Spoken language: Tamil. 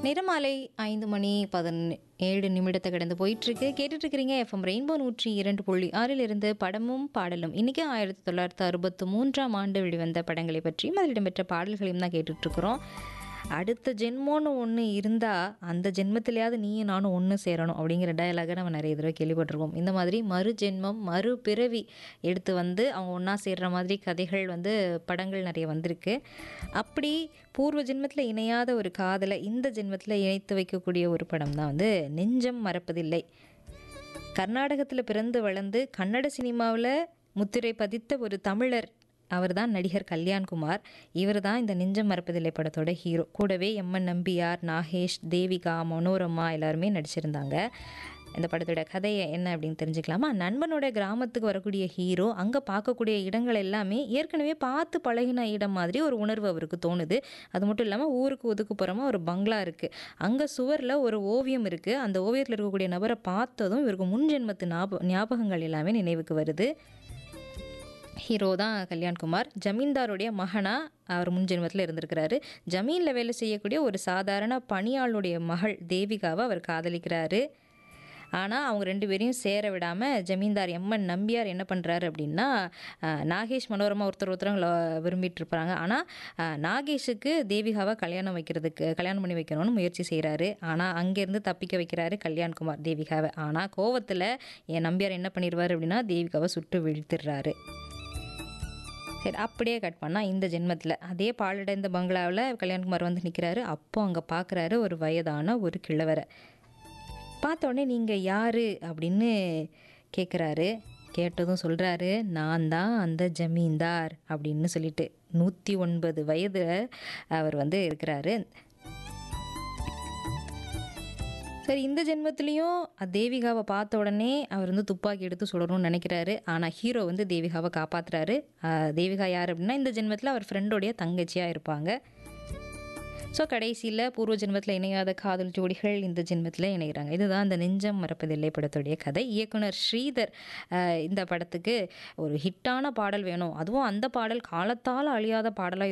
நிறமாலை ஐந்து மணி பதினேழு நிமிடத்தை கடந்து போயிட்டுருக்கு கேட்டுட்ருக்கிறீங்க எஃப்எம் ரெயின்போ நூற்றி இரண்டு புள்ளி ஆறிலிருந்து படமும் பாடலும் இன்றைக்கி ஆயிரத்தி தொள்ளாயிரத்து அறுபத்து மூன்றாம் ஆண்டு வெளிவந்த படங்களை பற்றியும் அதில் இடம்பெற்ற பாடல்களையும் தான் கேட்டுட்ருக்குறோம் அடுத்த ஜென்மோன்னு ஒன்று இருந்தால் அந்த ஜென்மத்திலேயாவது நீயும் நானும் ஒன்று சேரணும் அப்படிங்கிற டயலாகை நம்ம நிறைய தடவை கேள்விப்பட்டிருப்போம் இந்த மாதிரி மறு ஜென்மம் மறு பிறவி எடுத்து வந்து அவங்க ஒன்றா சேர்ற மாதிரி கதைகள் வந்து படங்கள் நிறைய வந்திருக்கு அப்படி பூர்வ ஜென்மத்தில் இணையாத ஒரு காதலை இந்த ஜென்மத்தில் இணைத்து வைக்கக்கூடிய ஒரு படம் தான் வந்து நெஞ்சம் மறப்பதில்லை கர்நாடகத்தில் பிறந்து வளர்ந்து கன்னட சினிமாவில் முத்திரை பதித்த ஒரு தமிழர் அவர் தான் நடிகர் கல்யாண்குமார் இவர் தான் இந்த நெஞ்சம் மறப்பதில்லை படத்தோட ஹீரோ கூடவே எம்என் நம்பியார் நாகேஷ் தேவிகா மனோரமா எல்லாருமே நடிச்சிருந்தாங்க இந்த படத்தோட கதையை என்ன அப்படின்னு தெரிஞ்சுக்கலாமா நண்பனோட கிராமத்துக்கு வரக்கூடிய ஹீரோ அங்கே பார்க்கக்கூடிய இடங்கள் எல்லாமே ஏற்கனவே பார்த்து பழகின இடம் மாதிரி ஒரு உணர்வு அவருக்கு தோணுது அது மட்டும் இல்லாமல் ஊருக்கு ஒதுக்குப்புறமா ஒரு பங்களா இருக்குது அங்கே சுவரில் ஒரு ஓவியம் இருக்குது அந்த ஓவியத்தில் இருக்கக்கூடிய நபரை பார்த்ததும் இவருக்கு முன் ஜென்மத்து ஞாப ஞாபகங்கள் எல்லாமே நினைவுக்கு வருது ஹீரோ தான் கல்யாண்குமார் ஜமீன்தாருடைய மகனாக அவர் முன் ஜென்மத்தில் இருந்திருக்கிறாரு ஜமீனில் வேலை செய்யக்கூடிய ஒரு சாதாரண பணியாளுடைய மகள் தேவிகாவை அவர் காதலிக்கிறாரு ஆனால் அவங்க ரெண்டு பேரையும் சேர விடாமல் ஜமீன்தார் எம்என் நம்பியார் என்ன பண்ணுறாரு அப்படின்னா அஹ், நாகேஷ் மனோரமா ஒருத்தர் ஒருத்தரும் லவ் விரும்பிட்டு இருப்பாங்க ஆனால் அஹ், நாகேஷுக்கு தேவிகாவை கல்யாணம் வைக்கிறதுக்கு கல்யாணம் பண்ணி வைக்கணும்னு முயற்சி செய்கிறாரு ஆனால் அங்கேருந்து தப்பிக்க வைக்கிறாரு கல்யாண்குமார் தேவிகாவை ஆனால் கோவத்தில் என் நம்பியார் என்ன பண்ணிடுவார் அப்படின்னா தேவிகாவை சுட்டு வீழ்த்திடுறாரு சரி அப்படியே கட் பண்ணால் இந்த ஜென்மத்தில் அதே பாலடைந்த பங்களாவில் கல்யாண்குமார் வந்து நிற்கிறாரு அப்போ அங்கே பார்க்குறாரு ஒரு வயதான ஒரு கிழவரை பார்த்த உடனே நீங்கள் யார் அப்படின்னு கேட்குறாரு கேட்டதும் சொல்கிறாரு நான் தான் அந்த ஜமீன்தார் அப்படின்னு சொல்லிட்டு நூற்றி ஒன்பது வயது அவர் வந்து இருக்கிறாரு சரி இந்த ஜென்மத்திலையும் தேவிகாவை பார்த்த உடனே அவர் வந்து துப்பாக்கி எடுத்து சுடணும்னு நினைக்கிறாரு ஆனால் ஹீரோ வந்து தேவிகாவை காப்பாத்துறாரு ஆஹ் தேவிகா யார் அப்படின்னா இந்த ஜென்மத்தில் அவர் ஃப்ரெண்டோடைய தங்கச்சியாக இருப்பாங்க ஸோ கடைசியில் பூர்வ ஜென்மத்தில் இணையாத காதல் ஜோடிகள் இந்த ஜென்மத்தில் இணைகிறாங்க இதுதான் அந்த நெஞ்சம் மறப்பதில்லை படத்துடைய கதை இயக்குனர் ஸ்ரீதர் ஆஹ் இந்த படத்துக்கு ஒரு ஹிட்டான பாடல் வேணும் அதுவும் அந்த பாடல் காலத்தால் அழியாத பாடலாக